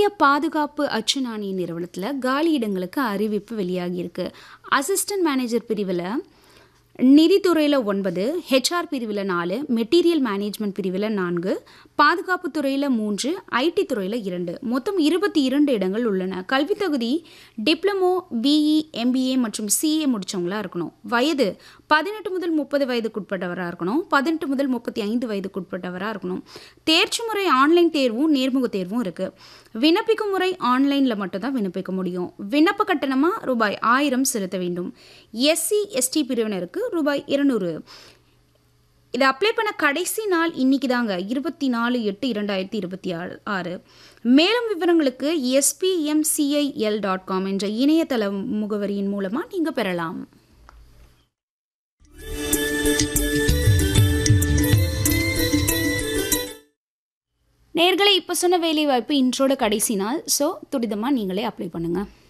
பாதுகாப்பு அச்சு நாணய நிறுவனத்தில் காலி இடங்களுக்கு அறிவிப்பு வெளியாகியிருக்கு அசிஸ்டன்ட் மேனேஜர் பிரிவில் நிதித்துறையில் ஒன்பது ஹெச்ஆர் பிரிவில் நாலு மெட்டீரியல் மேனேஜ்மெண்ட் பிரிவில் நான்கு பாதுகாப்பு துறையில் மூன்று ஐடி துறையில் இரண்டு மொத்தம் இருபத்தி இரண்டு இடங்கள் உள்ளன கல்வித் தகுதி டிப்ளமோ பிஇ எம்பிஏ மற்றும் சிஏ முடித்தவங்களா இருக்கணும் வயது பதினெட்டு முதல் முப்பது வயதுக்குட்பட்டவராக இருக்கணும் பதினெட்டு முதல் முப்பத்தி ஐந்து வயதுக்குட்பட்டவராக இருக்கணும் தேர்ச்சி முறை ஆன்லைன் தேர்வும் நேர்முக தேர்வும் இருக்குது விண்ணப்பிக்கும் முறை ஆன்லைனில் மட்டும்தான் விண்ணப்பிக்க முடியும் விண்ணப்ப கட்டணமாக ரூபாய் ஆயிரம் செலுத்த வேண்டும் எஸ்சி எஸ்டி பிரிவினருக்கு ரூபாய் இருநூறு இதை அப்ளை பண்ண கடைசி நாள் இன்னைக்கு தாங்க இருபத்தி நாலு எட்டு இரண்டாயிரத்தி இருபத்தி ஆறு ஆறு மேலும் விவரங்களுக்கு எஸ்பிஎம்சிஐஎல் டாட் காம் என்ற இணையதள முகவரியின் மூலமாக நீங்கள் பெறலாம் நேர்களை இப்போ சொன்ன வேலைவாய்ப்பு இன்றோட கடைசி நாள் ஸோ துரிதமாக நீங்களே அப்ளை பண்ணுங்கள்